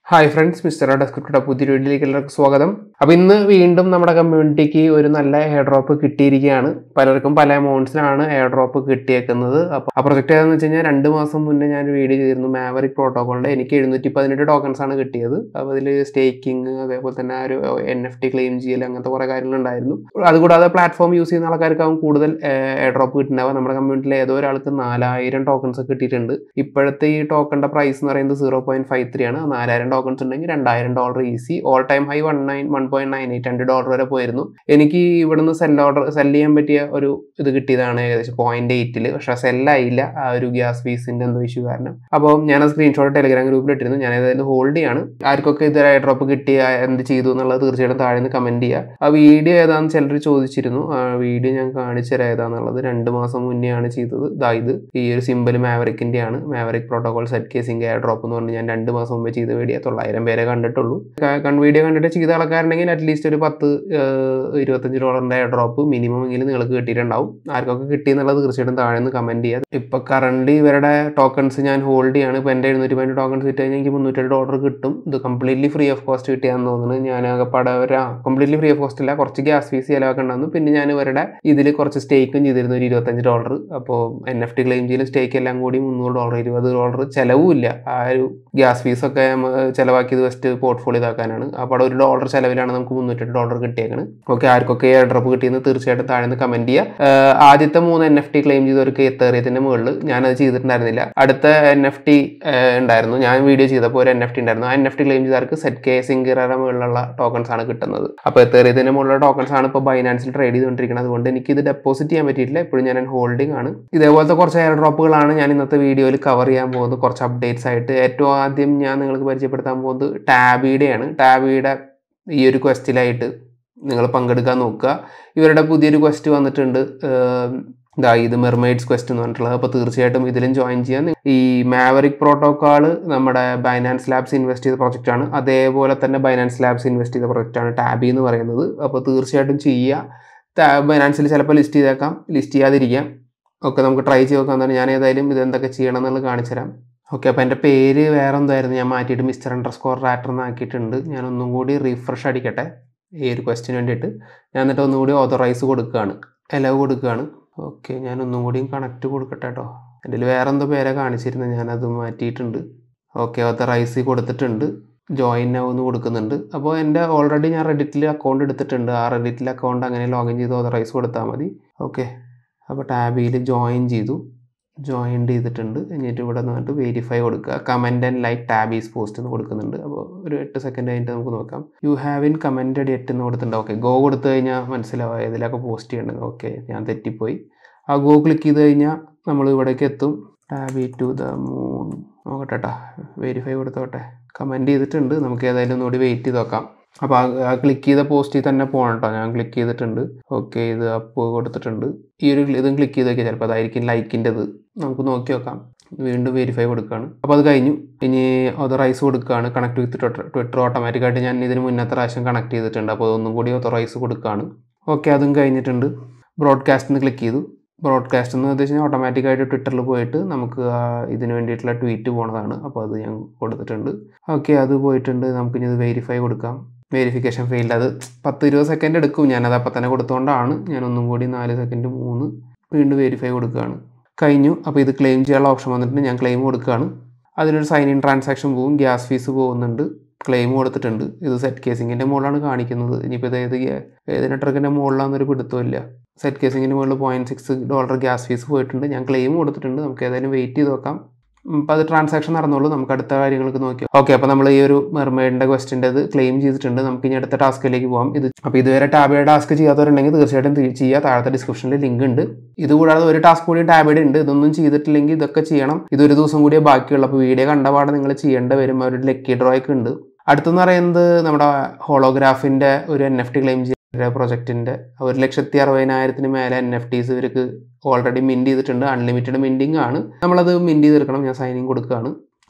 hi friends mister ഡെസ്ക്രിപ്റ്റയുടെ പുതിയ വീഡിയോയിലേക്ക് എല്ലാവർക്കും സ്വാഗതം അപ്പോൾ ഇന്ന് വീണ്ടും നമ്മുടെ കമ്മ്യൂണിറ്റിക്ക് ഒരു നല്ല എയർ ഡ്രോപ്പ് കിട്ടിയിരിക്കുകയാണ് പലർക്കും പല എമൗണ്ട്സിനാണ് എയർ ഡ്രോപ്പ് കിട്ടിയേക്കുന്നത് അപ്പോൾ ആ പ്രൊജക്ട് ഏതാണെന്ന് വെച്ച് കഴിഞ്ഞാൽ രണ്ട് മാസം മുന്നേ ഞാൻ വീഡിയോ ചെയ്തിരുന്നു മാവറിക് പ്രോട്ടോക്കോളിൻ്റെ എനിക്ക് എഴുന്നൂറ്റി പതിനെട്ട് ടോക്കൺസ് ആണ് കിട്ടിയത് അപ്പോൾ അതിൽ സ്റ്റേക്കിംഗ് അതേപോലെ തന്നെ ആ ഒരു എൻ എഫ് ടി ക്ലെയിം ചെയ്യൽ അങ്ങനത്തെ കുറേ കാര്യങ്ങളുണ്ടായിരുന്നു അതുകൂടാതെ പ്ലാറ്റ്ഫോം യൂസ് ചെയ്യുന്ന ആൾക്കാർക്കാവും കൂടുതൽ എയർ ഡ്രോപ്പ് കിട്ടുന്നുണ്ടാവുക നമ്മുടെ കമ്മ്യൂണിറ്റിയിൽ ഏതോ ഒരാൾക്ക് നാലായിരം ടോക്കൺസ് കിട്ടിയിട്ടുണ്ട് ഇപ്പോഴത്തെ ഈ ടോക്കണിൻ്റെ പ്രൈസ് എന്ന് പറയുന്നത് സീറോ പോയിന്റ് ഫൈവ് ത്രീ ആണ് നാലായിരം ടോക്കൺസ് ഉണ്ടെങ്കിൽ രണ്ടായിരം dollar easy all time high one nine one point nine eight രണ്ട് ഡോളർ വരെ പോയിരുന്നു എനിക്ക് ഇവിടുന്ന് സെൽ ഓർഡർ സെല് ചെയ്യാൻ പറ്റിയ ഒരു ഇത് കിട്ടിയതാണ് ഏകദേശം പോയിന്റ് എയ്റ്റിൽ പക്ഷെ സെല്ലായില്ല ആ ഒരു ഗ്യാസ് ഫീസിന്റെ എന്തോ ഇഷ്യൂ കാരണം അപ്പോൾ ഞാൻ ആ സ്ക്രീൻഷോട്ട് ടെലിഗ്രാം ഗ്രൂപ്പിൽ ഇട്ടിരുന്നു ഞാൻ ഏതായാലും ഹോൾഡ് ചെയ്യാണ് ആർക്കൊക്കെ ഇത് എയർ ഡ്രോപ്പ് കിട്ടിയ എന്ത് ചെയ്തു എന്നുള്ളത് തീർച്ചയായിട്ടും താഴെ നിന്ന് കമന്റ് ചെയ്യുക ആ വീഡിയോ ഏതാണെന്ന് ചിലർ ചോദിച്ചിരുന്നു ആ വീഡിയോ ഞാൻ കാണിച്ചു തരാം ഏതാണെന്നുള്ളത് രണ്ട് മാസം മുന്നേ ആണ് ചെയ്തത് ഇതാ ഇത് ഈ ഒരു സിമ്പിൾ മാവറിക്കിന്റെ ആണ് Maverick protocol zkSync airdrop എന്ന് പറഞ്ഞ് ഞാൻ രണ്ട് മാസം മുമ്പേ ചെയ്ത വീഡിയോ തൊള്ളായിരം പേരെ കണ്ടിട്ടുള്ളൂ കൺ വീഡിയോ കണ്ടിട്ട് ചെയ്ത ആൾക്കാരുണ്ടെങ്കിൽ അറ്റ്ലീസ്റ്റ് ഒരു പത്ത് ഏഹ്, ഇരുപത്തഞ്ച് ഡോളറിന്റെ എയർ ഡ്രോപ്പ് മിനിമം എങ്കിലും നിങ്ങൾക്ക് കിട്ടിയിട്ടുണ്ടാവും ആർക്കൊക്കെ കിട്ടിയെന്നുള്ളത് തീർച്ചയായിട്ടും താഴെ നിന്ന് കമന്റ് ചെയ്യുക ഇപ്പൊ കറണ്ട് ഇവരുടെ ടോക്കൺസ് ഞാൻ ഹോൾഡ് ചെയ്യാണ് ഇപ്പൊ എന്റെ എഴുന്നൂറ്റി പതിനെട്ട് ടോക്കൺസ് കിട്ടി കഴിഞ്ഞാൽ എനിക്ക് മുന്നൂറ്റി ഡോളർ കിട്ടും ഇത് കംപ്ലീറ്റ്ലി ഫ്രീ ഓഫ് കോസ്റ്റ് കിട്ടിയാന്ന് തോന്നുന്നു ഞാൻ ആകെപ്പാടെ ഒരു കംപ്ലീറ്റ്ലി ഫ്രീ ഓഫ് കോസ്റ്റ് ഇല്ല കുറച്ച് ഗ്യാസ് ഫീസ് ചിലവാക്കണ്ടെന്നു പിന്നെ ഞാൻ ഇവരുടെ ഇതിൽ കുറച്ച് സ്റ്റേക്കും ചെയ്തിരുന്നു ഒരു ഇരുപത്തഞ്ച് ഡോളർ അപ്പോൾ എൻ എഫ് ടി ക്ലെയിം ചെയ്യലും സ്റ്റേക്ക് എല്ലാം കൂടി മുന്നൂറ് ഡോളർ ഇരുപത് ഡോളർ ചിലവുമില്ല ആ ഒരു ഗ്യാസ് ഫീസൊക്കെ ചിലവാക്കിയത് വെസ്റ്റ് പോർട്ട്ഫോളിയോ ഇതാക്കാനാണ് അപ്പോൾ ഒരു ഡോളർ ചിലവിലാണ് നമുക്ക് മുന്നൂറ്റെട്ട് ഡോളർ കിട്ടിയേക്കുന്നത് ഓക്കെ ആർക്കൊക്കെ എയർ ഡ്രോപ്പ് കിട്ടിയെന്ന് തീർച്ചയായിട്ടും താഴെ നിന്ന് കമന്റ് ചെയ്യുക ആഹ് ആദ്യത്തെ മൂന്ന് എൻ എഫ് ടി ക്ലെയിം ചെയ്തവർക്ക് എത്തേറിയതിന്റെ മുകളിൽ ഞാനത് ചെയ്തിട്ടുണ്ടായിരുന്നില്ല അടുത്ത എൻ എഫ് ടി ഉണ്ടായിരുന്നു ഞാൻ വീഡിയോ ചെയ്തപ്പോൾ ഒരു എൻ എഫ് ടി ഉണ്ടായിരുന്നു ആ എൻ എഫ് ടി ക്ലെയിം ചെയ്തവർക്ക് സെറ്റ് കെ സിംഗിറയുടെ മുകളിലുള്ള ടോക്കൺസ് ആണ് കിട്ടുന്നത് അപ്പോൾ എത്തേറിയതിന്റെ മുകളിലുള്ള ടോക്കൺസ് ആണ് ഇപ്പോൾ ബൈനാൻസിൽ ട്രേഡ് ചെയ്തുകൊണ്ടിരിക്കുന്നത് അതുകൊണ്ട് എനിക്ക് ഇത് ഡെപ്പോസിറ്റ് ചെയ്യാൻ പറ്റിയിട്ടില്ല ഇപ്പോഴും ഞാൻ ഹോൾഡിംഗ് ആണ് ഇതേപോലത്തെ കുറച്ച് എയർ ഡ്രോപ്പുകളാണ് ഞാൻ ഇന്നത്തെ വീഡിയോയിൽ കവർ ചെയ്യാൻ പോകുന്നത് കുറച്ച് അപ്ഡേറ്റ്സ് ആയിട്ട് ഏറ്റവും ആദ്യം ഞാൻ നിങ്ങൾക്ക് പരിചയപ്പെടുത്താൻ പോകുന്നത് ടാബിയുടെയാണ് ടാബിയുടെ ഈ ഒരു ക്വസ്റ്റിലായിട്ട് നിങ്ങൾ പങ്കെടുക്കാൻ നോക്കുക ഇവരുടെ പുതിയൊരു ക്വസ്റ്റ് വന്നിട്ടുണ്ട് ഏം, ഇതാ ഇത് മെർമെയ്ഡ്സ് ക്വസ്റ്റ് എന്ന് പറഞ്ഞിട്ടുള്ളത് അപ്പോൾ തീർച്ചയായിട്ടും ഇതിലും ജോയിൻ ചെയ്യാൻ ഈ മാവറിക് പ്രോട്ടോക്കോൾ നമ്മുടെ ബൈനാൻസ് ലാബ്സ് ഇൻവെസ്റ്റ് ചെയ്ത project ആണ് അതേപോലെ തന്നെ ബൈനാൻസ് ലാബ്സ് ഇൻവെസ്റ്റ് ചെയ്ത project ആണ് ടാബി എന്ന് പറയുന്നത് അപ്പോൾ തീർച്ചയായിട്ടും ചെയ്യുക ബൈനാൻസിൽ ചിലപ്പോൾ ലിസ്റ്റ് ചെയ്തേക്കാം ലിസ്റ്റ് ചെയ്യാതിരിക്കാം ഒക്കെ നമുക്ക് ട്രൈ ചെയ്ത് നോക്കാം എന്താണ് ഞാൻ ഏതായാലും ഇത് എന്തൊക്കെ ചെയ്യണം എന്നുള്ളത് കാണിച്ചു തരാം ഓക്കെ അപ്പോൾ എൻ്റെ പേര് വേറെ എന്തായിരുന്നു ഞാൻ മാറ്റിയിട്ട് മിസ്റ്റർ അണ്ടർ സ്കോർ റാറ്റർ എന്നാക്കിയിട്ടുണ്ട് ഞാൻ ഒന്നും കൂടി റീഫ്രഷ് അടിക്കട്ടെ ഈ ഒരു ക്വസ്റ്റിന് വേണ്ടിയിട്ട് ഞാൻ എന്നിട്ട് ഒന്നും കൂടി ഓതറൈസ് കൊടുക്കുകയാണ് എലവ് കൊടുക്കുകയാണ് ഓക്കെ ഞാൻ ഒന്നും കൂടിയും കണക്റ്റ് കൊടുക്കട്ടെ കേട്ടോ എൻ്റെ കയ്യിൽ വേറെ എന്തോ പേരെ കാണിച്ചിരുന്നത് ഞാനത് മാറ്റിയിട്ടുണ്ട് ഓക്കെ ഓതറൈസ് കൊടുത്തിട്ടുണ്ട് ജോയിൻ ആവുമെന്ന് കൊടുക്കുന്നുണ്ട് അപ്പോൾ എൻ്റെ ഓൾറെഡി ഞാൻ റെഡിറ്റിൽ അക്കൗണ്ട് എടുത്തിട്ടുണ്ട് ആ റെഡിറ്റിൽ അക്കൗണ്ട് അങ്ങനെ ലോഗിൻ ചെയ്ത് ഓതറൈസ് കൊടുത്താൽ മതി ഓക്കെ അപ്പോൾ ടാബിയിൽ ജോയിൻ ചെയ്തു ജോയിൻ ചെയ്തിട്ടുണ്ട് എന്നിട്ട് ഇവിടെ നിന്നിട്ട് വെരിഫൈ കൊടുക്കുക comment and like tab is post എന്ന് കൊടുക്കുന്നുണ്ട് അപ്പോൾ ഒരു എട്ട് സെക്കൻഡ് കഴിഞ്ഞിട്ട് നമുക്ക് നോക്കാം you haven't commented it എന്ന് കൊടുത്തിട്ടുണ്ട് ഓക്കെ ഗോ കൊടുത്തു കഴിഞ്ഞാൽ മനസ്സിലാവുക ഇതിലൊക്കെ പോസ്റ്റ് ചെയ്യേണ്ടത് ഓക്കെ ഞാൻ തെറ്റിപ്പോയി ആ ഗോ ക്ലിക്ക് ചെയ്ത് കഴിഞ്ഞാൽ നമ്മൾ ഇവിടേക്ക് എത്തും ടാബി ടു ദ മൂൺ നോക്കട്ടെ കേട്ടോ വെരിഫൈ കൊടുത്തോട്ടെ കമൻറ്റ് ചെയ്തിട്ടുണ്ട് നമുക്ക് ഏതായാലും ഒന്നുകൂടി വെയിറ്റ് ചെയ്ത് നോക്കാം അപ്പോൾ ആ ക്ലിക്ക് ചെയ്ത പോസ്റ്റിൽ തന്നെ പോകണം കേട്ടോ ഞാൻ ക്ലിക്ക് ചെയ്തിട്ടുണ്ട് ഓക്കെ ഇത് അപ്പ് കൊടുത്തിട്ടുണ്ട് ഈ ഒരു ഇതും ക്ലിക്ക് ചെയ്ത് നോക്കിയാൽ ചിലപ്പോൾ അതായിരിക്കും ലൈക്കിൻ്റെത് നമുക്ക് നോക്കി നോക്കാം വീണ്ടും വെരിഫൈ കൊടുക്കുകയാണ് അപ്പോൾ അത് കഴിഞ്ഞു ഇനി ഓതറൈസ് കൊടുക്കുകയാണ് കണക്ട് വിത്ത് ട്വിറ്റർ ട്വിറ്റർ ഓട്ടോമാറ്റിക്കായിട്ട് ഞാൻ ഇതിന് മുന്നത്തെ പ്രാവശ്യം കണക്ട് ചെയ്തിട്ടുണ്ട് അപ്പോൾ ഒന്നും കൂടി ഓതറൈസ് കൊടുക്കുകയാണ് ഓക്കെ അതും കഴിഞ്ഞിട്ടുണ്ട് ബ്രോഡ്കാസ്റ്റിന് ക്ലിക്ക് ചെയ്തു ബ്രോഡ്കാസ്റ്റ് എന്ന് ഉദ്ദേശിച്ചാൽ ഓട്ടോമാറ്റിക്കായിട്ട് ട്വിറ്ററിൽ പോയിട്ട് നമുക്ക് ആ ഇതിന് വേണ്ടിയിട്ടുള്ള ട്വീറ്റ് പോണതാണ് അപ്പോൾ അത് ഞാൻ കൊടുത്തിട്ടുണ്ട് ഓക്കെ അത് പോയിട്ടുണ്ട് നമുക്കിനി ഇത് വെരിഫൈ കൊടുക്കാം വെരിഫിക്കേഷൻ ഫെയിൽഡ് അത് പത്ത് ഇരുപത് സെക്കൻഡ് എടുക്കും ഞാനത് അപ്പം തന്നെ കൊടുത്തുകൊണ്ടാണ് ഞാൻ ഒന്നും കൂടി നാല് സെക്കൻഡ് മൂന്ന് വീണ്ടും വെരിഫൈ കൊടുക്കുകയാണ് കഴിഞ്ഞു അപ്പോൾ ഇത് ക്ലെയിം ചെയ്യാനുള്ള ഓപ്ഷൻ വന്നിട്ടുണ്ട് ഞാൻ ക്ലെയിം കൊടുക്കുകയാണ് അതിനൊരു സൈൻ ഇൻ ട്രാൻസാക്ഷൻ പോകും ഗ്യാസ് ഫീസ് പോകുന്നുണ്ട് ക്ലെയിം കൊടുത്തിട്ടുണ്ട് ഇത് സെറ്റ് കേസിങ്ങിൻ്റെ മുകളിലാണ് കാണിക്കുന്നത് ഇനിയിപ്പോൾ ഇത് ഏത് ഗ്യാ- ഏത് നെറ്റ്വർക്കിൻ്റെ മുകളിലാണെന്നൊരു പിടുത്തമില്ല സെറ്റ് കേസിങ്ങിൻ്റെ മുകളിൽ point six dollar gas fees പോയിട്ടുണ്ട് ഞാൻ ക്ലെയിം കൊടുത്തിട്ടുണ്ട് നമുക്ക് ഏതായാലും വെയിറ്റ് ചെയ്ത് നോക്കാം അപ്പോൾ അത് ട്രാൻസാക്ഷൻ നടന്നോളൂ നമുക്ക് അടുത്ത കാര്യങ്ങൾക്ക് നോക്കി ഓക്കെ അപ്പോൾ നമ്മൾ ഈ ഒരു മെർമെയ്ഡിൻ്റെ ക്വസ്റ്റിൻ്റെ ഇത് ക്ലെയിം ചെയ്തിട്ടുണ്ട് നമുക്ക് ഇനി അടുത്ത ടാസ്കിലേക്ക് പോകാം ഇത് അപ്പോൾ ഇതുവരെ ടാബയുടെ ടാസ്ക് ചെയ്യാത്തവരുണ്ടെങ്കിൽ തീർച്ചയായിട്ടും തി- ചെയ്യുക താഴത്തെ ഡിസ്ക്രിപ്ഷനിൽ ലിങ്ക് ഉണ്ട് ഇത് കൂടാതെ ഒരു ടാസ്ക് കൂടി ടാബയുടെ ഉണ്ട് ഇതൊന്നും ചെയ്തിട്ടില്ലെങ്കിൽ ഇതൊക്കെ ചെയ്യണം ഇതൊരു ദിവസം കൂടിയേ ബാക്കിയുള്ളൂ അപ്പോൾ വീഡിയോ കണ്ടപാടെ നിങ്ങൾ ചെയ്യേണ്ട വരും ഒരു ലക്കി ഡ്രോയ്ക്ക് ഉണ്ട് അടുത്തെന്ന് പറയുന്നത് നമ്മുടെ ഹോളോഗ്രാഫിൻ്റെ ഒരു എൻ എഫ് ടി ക്ലെയിം ചെയ്യുന്ന പ്രൊജക്റ്റിൻ്റെ ഒരു ലക്ഷത്തി അറുപതിനായിരത്തിന് മേലെ എൻ എഫ് ടീസ് ഇവർക്ക് ഓൾറെഡി മിൻറ്റ് ചെയ്തിട്ടുണ്ട് അൺലിമിറ്റഡ് മിൻറ്റിംഗ് ആണ് നമ്മളത് മിൻറ്റ് ചെയ്തെടുക്കണം ഞാൻ സൈനിങ് കൊടുക്കുകയാണ്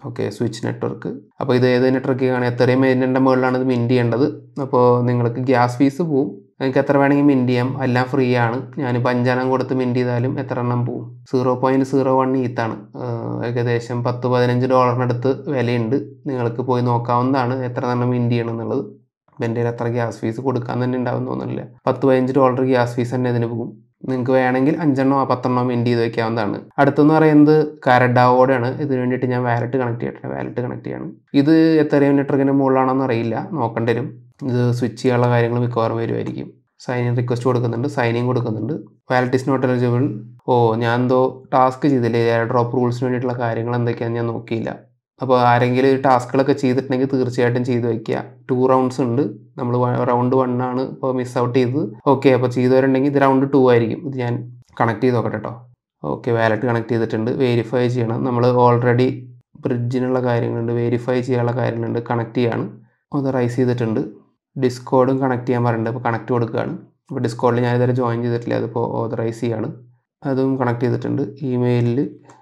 ഓക്കെ സ്വിച്ച് നെറ്റ്വർക്ക് അപ്പോൾ ഇത് ഏത് നെറ്റ്വർക്കാണ് എത്രയും മൈനിൻ്റെ മുകളിലാണ് ഇത് മിൻറ്റ് ചെയ്യേണ്ടത് അപ്പോൾ നിങ്ങൾക്ക് ഗ്യാസ് ഫീസ് പോവും നിങ്ങൾക്ക് എത്ര വേണമെങ്കിൽ മിൻറ്റ് ചെയ്യാം എല്ലാം ഫ്രീ ആണ് ഞാനിപ്പോൾ അഞ്ചെണ്ണം കൊടുത്ത് മിൻറ്റ് ചെയ്താലും എത്ര എണ്ണം പോവും സീറോ പോയിൻറ്റ് സീറോ വൺ ഈത്താണ് ഏകദേശം പത്ത് പതിനഞ്ച് ഡോളറിനടുത്ത് വിലയുണ്ട് നിങ്ങൾക്ക് പോയി നോക്കാവുന്നതാണ് എത്ര എണ്ണം മിൻറ്റ് ചെയ്യണം എന്നുള്ളത് അപ്പം എൻ്റെ കയ്യിൽ അത്ര ഗ്യാസ് ഫീസ് കൊടുക്കാൻ തന്നെ ഉണ്ടാവും തോന്നുന്നില്ല പത്ത് പതിനഞ്ച് ഡോളർ ഗ്യാസ് ഫീസ് തന്നെ ഇതിന് പോകും നിങ്ങൾക്ക് വേണമെങ്കിൽ അഞ്ചെണ്ണോ പത്തെണ്ണോ മിൻറ്റ് ചെയ്ത് വെക്കാവുന്നതാണ് അടുത്തെന്ന് പറയുന്നത് കാരഡാവോടെയാണ് ഇതിന് വേണ്ടിയിട്ട് ഞാൻ വാലറ്റ് കണക്ട് ചെയ്യട്ടെ വാലറ്റ് കണക്ട് ചെയ്യണം ഇത് എത്രയും നെറ്റ്വർക്കിൻ്റെ മുകളിലാണെന്ന് അറിയില്ല നോക്കേണ്ടി വരും ഇത് സ്വിച്ച് ചെയ്യാനുള്ള കാര്യങ്ങൾ മിക്കവാറും വരുമായിരിക്കും സൈൻ ഇൻ റിക്വസ്റ്റ് കൊടുക്കുന്നുണ്ട് സൈൻ ഇൻ കൊടുക്കുന്നുണ്ട് wallet is not eligible oh ഞാൻ എന്തോ ടാസ്ക് ചെയ്തില്ലേ എയർ ഡ്രോപ്പ് റൂൾസിന് വേണ്ടിയിട്ടുള്ള കാര്യങ്ങൾ എന്തൊക്കെയാണെന്ന് ഞാൻ നോക്കിയില്ല അപ്പോൾ ആരെങ്കിലും ഈ ടാസ്കുകളൊക്കെ ചെയ്തിട്ടുണ്ടെങ്കിൽ തീർച്ചയായിട്ടും ചെയ്ത് വെക്കുക ടു റൗണ്ട്സ് ഉണ്ട് നമ്മൾ റൗണ്ട് വൺ ആണ് ഇപ്പോൾ മിസ് ഔട്ട് ചെയ്തത് ഓക്കെ അപ്പോൾ ചെയ്തവരുണ്ടെങ്കിൽ ഇത് റൗണ്ട് ടു ആയിരിക്കും ഇത് ഞാൻ കണക്ട് ചെയ്ത് നോക്കട്ടെ കേട്ടോ ഓക്കെ വാലറ്റ് കണക്ട് ചെയ്തിട്ടുണ്ട് വെരിഫൈ ചെയ്യണം നമ്മൾ ഓൾറെഡി ബ്രിഡ്ജിനുള്ള കാര്യങ്ങളുണ്ട് വെരിഫൈ ചെയ്യാനുള്ള കാര്യങ്ങളുണ്ട് കണക്ട് ചെയ്യാണ് ഓതറൈസ് ചെയ്തിട്ടുണ്ട് ഡിസ്കോഡും കണക്ട് ചെയ്യാൻ പറയുന്നുണ്ട് അപ്പോൾ കണക്ട് കൊടുക്കുകയാണ് അപ്പോൾ ഡിസ്കോഡിൽ ഞാൻ ഇതുവരെ ജോയിൻ ചെയ്തിട്ടില്ല അതിപ്പോൾ ഓതറൈസ് ചെയ്യാണ് അതും കണക്ട് ചെയ്തിട്ടുണ്ട് ഇമെയിലിൽ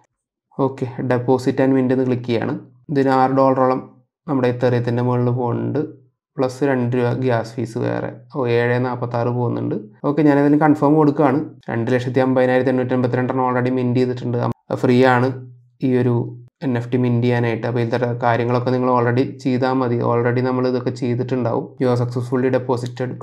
ഓക്കെ ഡെപ്പോസിറ്റ് ആൻഡ് വിൻഡ് എന്ന് ക്ലിക്ക് ചെയ്യാണ് ഇതിന് ആറ് ഡോളറോളം നമ്മുടെ ഇത്തറിയത്തിൻ്റെ മുകളിൽ പോകുന്നുണ്ട് പ്ലസ് രണ്ട് രൂപ ഗ്യാസ് ഫീസ് വേറെ ഓ ഏഴ് നാൽപ്പത്താറ് പോകുന്നുണ്ട് ഓക്കെ ഞാനതിന് കൺഫേം കൊടുക്കുകയാണ് രണ്ട് ലക്ഷത്തി അമ്പതിനായിരത്തി എണ്ണൂറ്റി എൺപത്തിരണ്ടെണ്ണം ഓൾറെഡി മിൻറ്റ് ചെയ്തിട്ടുണ്ട് ഫ്രീ ആണ് ഈ ഒരു എൻ എഫ് ടി മിൻറ്റ് ചെയ്യാനായിട്ട് അപ്പോൾ ഇത്തരം കാര്യങ്ങളൊക്കെ നിങ്ങൾ ഓൾറെഡി ചെയ്താൽ മതി ഓൾറെഡി നമ്മൾ ഇതൊക്കെ ചെയ്തിട്ടുണ്ടാവും യു ആർ സക്സസ്ഫുള്ളി ഡെപ്പോസിറ്റഡ്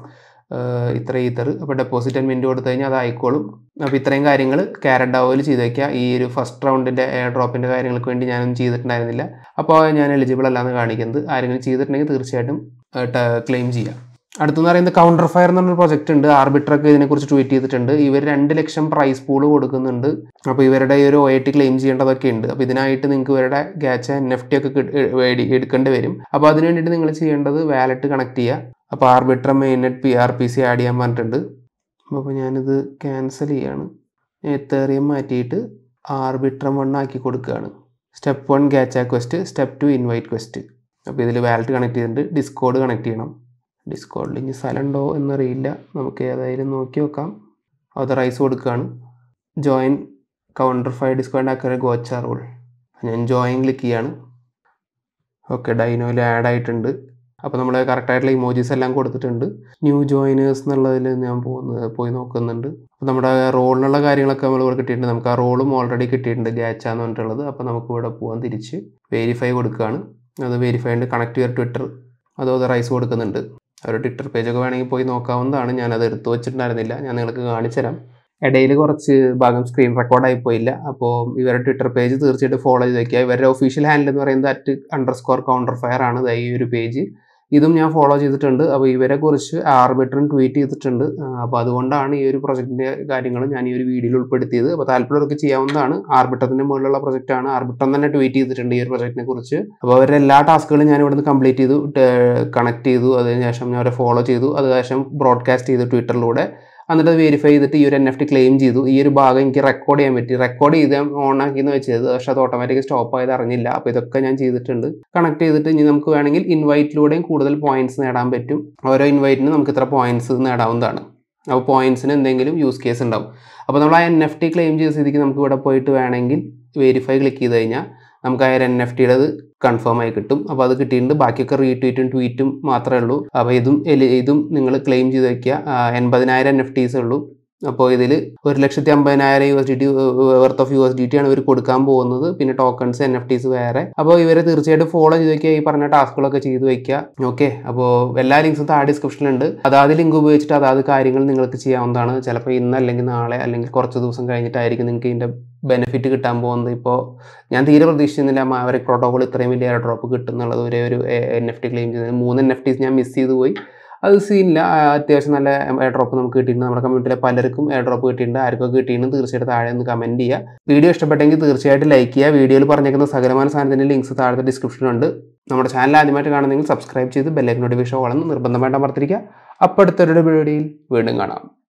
ഇത്ര ഈത്തർ അപ്പോൾ ഡെപ്പോസിറ്റ് ആൻഡ് മിൻറ്റ് കൊടുത്തു കഴിഞ്ഞാൽ അത് ആയിക്കോളും അപ്പോൾ ഇത്രയും കാര്യങ്ങൾ ക്യാരറ്റ് ഡാവോയിൽ ചെയ്ത് വയ്ക്കുക ഈ ഒരു ഫസ്റ്റ് റൗണ്ടിൻ്റെ എയർ ഡ്രോപ്പിൻ്റെ കാര്യങ്ങൾക്ക് വേണ്ടി ഞാനൊന്നും ചെയ്തിട്ടുണ്ടായിരുന്നില്ല അപ്പോൾ ഞാൻ എലിജിബിൾ അല്ലാന്ന് കാണിക്കുന്നത് ആരെങ്കിലും ചെയ്തിട്ടുണ്ടെങ്കിൽ തീർച്ചയായിട്ടും ക്ലെയിം ചെയ്യാം അടുത്തെന്ന് പറയുന്നത് കൗണ്ടർ ഫയർ എന്ന് പറഞ്ഞൊരു പ്രൊജക്റ്റ് ഉണ്ട് ആർബിട്രൊക്കെ ഇതിനെക്കുറിച്ച് ട്വീറ്റ് ചെയ്തിട്ടുണ്ട് ഇവർ രണ്ട് ലക്ഷം പ്രൈസ് പൂള് കൊടുക്കുന്നുണ്ട് അപ്പോൾ ഇവരുടെ ഈ ഒരു ഒ ഐ ടി ക്ലെയിം ചെയ്യേണ്ടതൊക്കെ ഉണ്ട് അപ്പോൾ ഇതിനായിട്ട് നിങ്ങൾക്ക് ഇവരുടെ ഗാച്ച എൻ എഫ് ടി ഒക്കെ വേടി എടുക്കേണ്ടി വരും അപ്പോൾ അതിന് വേണ്ടിയിട്ട് നിങ്ങൾ ചെയ്യേണ്ടത് വാലറ്റ് കണക്ട് ചെയ്യുക അപ്പോൾ Arbitrum mainnet P R P C add ചെയ്യാൻ പറഞ്ഞിട്ടുണ്ട് അപ്പോൾ ഞാനിത് ക്യാൻസൽ ചെയ്യാണ് എത്തേറിയം മാറ്റിയിട്ട് ആർബിട്രം വൺ ആക്കി കൊടുക്കുകയാണ് step one gacha quest step two invite quest അപ്പോൾ ഇതിൽ വാലറ്റ് കണക്ട് ചെയ്തിട്ടുണ്ട് ഡിസ്കോഡ് കണക്ട് ചെയ്യണം ഡിസ്കോഡിൽ ഇനി സ്ഥലം ഉണ്ടോ എന്നറിയില്ല നമുക്ക് ഏതായാലും നോക്കി നോക്കാം ഓതറൈസ് കൊടുക്കുകയാണ് ജോയിൻ കൗണ്ടർ ഫൈവ് ഡിസ്കൗണ്ട് ആക്കിയ ഗോച്ച റൂൾ ഞാൻ ജോയിൻ ക്ലിക്ക് ചെയ്യാണ് ഓക്കെ ഡൈനോയിൽ ആഡ് ആയിട്ടുണ്ട് അപ്പോൾ നമ്മൾ കറക്റ്റായിട്ടുള്ള ഇമോജീസ് എല്ലാം കൊടുത്തിട്ടുണ്ട് ന്യൂ ജോയിനേഴ്സ് എന്നുള്ളതിൽ ഞാൻ പോകുന്നത് പോയി നോക്കുന്നുണ്ട് അപ്പോൾ നമ്മുടെ റോളിനുള്ള കാര്യങ്ങളൊക്കെ നമ്മൾ ഇവിടെ കിട്ടിയിട്ടുണ്ട് നമുക്ക് ആ റോളും ഓൾറെഡി കിട്ടിയിട്ടുണ്ട് ഗാച്ച എന്ന് പറഞ്ഞിട്ടുള്ളത് അപ്പോൾ നമുക്ക് ഇവിടെ പോകാൻ തിരിച്ച് വെരിഫൈ കൊടുക്കുകയാണ് അത് വെരിഫൈ ഉണ്ട് കണക്ട് യുവർ ട്വിറ്റർ അത് ഓതറൈസ് കൊടുക്കുന്നുണ്ട് ഒരു ട്വിറ്റർ പേജൊക്കെ വേണമെങ്കിൽ പോയി നോക്കാവുന്നതാണ് ഞാനത് എടുത്തു വെച്ചിട്ടുണ്ടായിരുന്നില്ല ഞാൻ നിങ്ങൾക്ക് കാണിച്ചു തരാം ഇടയിൽ കുറച്ച് ഭാഗം സ്ക്രീൻ റെക്കോർഡായി പോയില്ല അപ്പോൾ ഇവരുടെ ട്വിറ്റർ പേജ് തീർച്ചയായിട്ടും ഫോളോ ചെയ്ത് വയ്ക്കുക ഇവരുടെ ഒഫീഷ്യൽ ഹാൻഡിൽ എന്ന് പറയുന്നത് at underscore counter fire ആണ് ഈ ഒരു പേജ് ഇതും ഞാൻ ഫോളോ ചെയ്തിട്ടുണ്ട് അപ്പോൾ ഇവരെ കുറിച്ച് ആർബിട്രൻ ട്വീറ്റ് ചെയ്തിട്ടുണ്ട് അപ്പോൾ അതുകൊണ്ടാണ് ഈ ഒരു പ്രൊജക്റ്റിൻ്റെ കാര്യങ്ങൾ ഞാൻ ഈ ഒരു വീഡിയോയിൽ ഉൾപ്പെടുത്തിയത് അപ്പോൾ താല്പര്യമൊക്കെ ചെയ്യാവുന്നതാണ് ആർബിട്രത്തിൻ്റെ മുകളിലുള്ള പ്രൊജക്റ്റാണ് ആർബിട്രൻ തന്നെ ട്വീറ്റ് ചെയ്തിട്ടുണ്ട് ഈ ഒരു പ്രൊജക്റ്റിനെ കുറിച്ച് അപ്പോൾ അവരുടെ എല്ലാ ടാസ്കുകളും ഞാൻ ഇവിടുന്ന് കംപ്ലീറ്റ് ചെയ്തു കണക്ട് ചെയ്തു അതിനുശേഷം ഞാൻ അവരെ ഫോളോ ചെയ്തു അതിനുശേഷം ബ്രോഡ്കാസ്റ്റ് ചെയ്തു ട്വിറ്ററിലൂടെ എന്നിട്ട് അത് വെരിഫൈ ചെയ്തിട്ട് ഈ ഒരു എൻ എഫ് ടി ക്ലെയിം ചെയ്തു ഈ ഒരു ഭാഗം എനിക്ക് റെക്കോർഡ് ചെയ്യാൻ പറ്റി റെക്കോർഡ് ചെയ്ത് ഓൺ ആക്കിയെന്ന് വെച്ചത് പക്ഷേ അത് ഓട്ടോമാറ്റിക് സ്റ്റോപ്പ് ആയത് അറിഞ്ഞില്ല അപ്പോൾ ഇതൊക്കെ ഞാൻ ചെയ്തിട്ടുണ്ട് കണക്ട് ചെയ്തിട്ട് ഇനി നമുക്ക് വേണമെങ്കിൽ ഇൻവൈറ്റിലൂടെയും കൂടുതൽ പോയിന്റ്സ് നേടാൻ പറ്റും ഓരോ ഇൻവൈറ്റിന് നമുക്ക് ഇത്ര പോയിന്റ്സ് നേടാവുന്നതാണ് അപ്പോൾ പോയിന്റ്സിന് എന്തെങ്കിലും യൂസ് കേസ് ഉണ്ടാവും അപ്പോൾ നമ്മൾ ആ എൻ എഫ് ടി ക്ലെയിം ചെയ്ത സ്ഥിതിക്ക് നമുക്ക് ഇവിടെ പോയിട്ട് വേണമെങ്കിൽ വെരിഫൈ ക്ലിക്ക് ചെയ്ത് കഴിഞ്ഞാൽ നമുക്ക് ആ ഒരു എൻ എഫ് ടിയുടെ കൺഫേം ആയി കിട്ടും അപ്പോൾ അത് കിട്ടിയിട്ടുണ്ട് ബാക്കിയൊക്കെ റീട്വീറ്റും ട്വീറ്റും മാത്രമേ ഉള്ളൂ അപ്പോൾ ഇതും ഇതും നിങ്ങൾ ക്ലെയിം ചെയ്ത് വയ്ക്കുക എൺപതിനായിരം എൻ എഫ് ടീസ് ഉള്ളൂ അപ്പോൾ ഇതിൽ ഒരു ലക്ഷത്തി അമ്പതിനായിരം U S D T worth of U S D T ആണ് ഇവർ കൊടുക്കാൻ പോകുന്നത് പിന്നെ ടോക്കൺസ് എൻ എഫ് ടീസ് വേറെ അപ്പോൾ ഇവരെ തീർച്ചയായിട്ടും ഫോളോ ചെയ്ത് വയ്ക്കുക ഈ പറഞ്ഞ ടാസ്കുകളൊക്കെ ചെയ്ത് വയ്ക്കുക ഓക്കെ അപ്പോൾ എല്ലാ ലിങ്ക്സും താഴെ ഡിസ്ക്രിപ്ഷനിലുണ്ട് അതാത് ലിങ്ക് ഉപയോഗിച്ചിട്ട് അതാത് കാര്യങ്ങൾ നിങ്ങൾക്ക് ചെയ്യാവുന്നതാണ് ചിലപ്പോൾ ഇന്ന് അല്ലെങ്കിൽ നാളെ അല്ലെങ്കിൽ കുറച്ച് ദിവസം കഴിഞ്ഞിട്ടായിരിക്കും നിങ്ങൾക്ക് ഇതിൻ്റെ ബെനിഫിറ്റ് കിട്ടാൻ പോകുന്നത് ഇപ്പോൾ ഞാൻ തീരെ പ്രതീക്ഷിച്ചിരുന്നില്ല മാവറിക് പ്രോട്ടോകോൾ ഇത്രയും വലിയ എയർ ഡ്രോപ്പ് കിട്ടുന്നുള്ളത് ഒരേ ഒരു എൻ എഫ് ടി ക്ലെയിം ചെയ്തത് മൂന്ന് എൻ എഫ് ടീസ് ഞാൻ മിസ് ചെയ്ത് പോയി അത് സീനില്ല അത്യാവശ്യം നല്ല എയർ ഡ്രോപ്പ് നമുക്ക് കിട്ടിയിട്ടുണ്ട് നമ്മുടെ കമ്മ്യൂണിറ്റിയിലെ പലർക്കും എയർ ഡ്രോപ്പ് കിട്ടിയിട്ടുണ്ട് ആർക്കൊക്കെ കിട്ടിയിട്ടുണ്ട് തീർച്ചയായിട്ടും താഴെ ഒന്ന് കമൻറ്റ് ചെയ്യുക വീഡിയോ ഇഷ്ടപ്പെട്ടെങ്കിൽ തീർച്ചയായിട്ടും ലൈക്ക് ചെയ്യുക വീഡിയോയിൽ പറഞ്ഞേക്കുന്ന സകലമാന സാധനത്തിൻ്റെ ലിങ്ക്സ് താഴത്തെ ഡിസ്ക്രിപ്ഷനിലുണ്ട് നമ്മുടെ ചാനൽ ആദ്യമായിട്ട് കാണുന്നെങ്കിൽ സബ്സ്ക്രൈബ് ചെയ്ത് ബെല്ലൈക്ക് നോട്ടിഫിക്കേഷൻ ഓളെന്ന് നിർബന്ധമായിട്ട് അമർത്തിരിക്കുക അപ്പോൾ അടുത്തൊരു വീഡിയോയിൽ വീണ്ടും കാണാം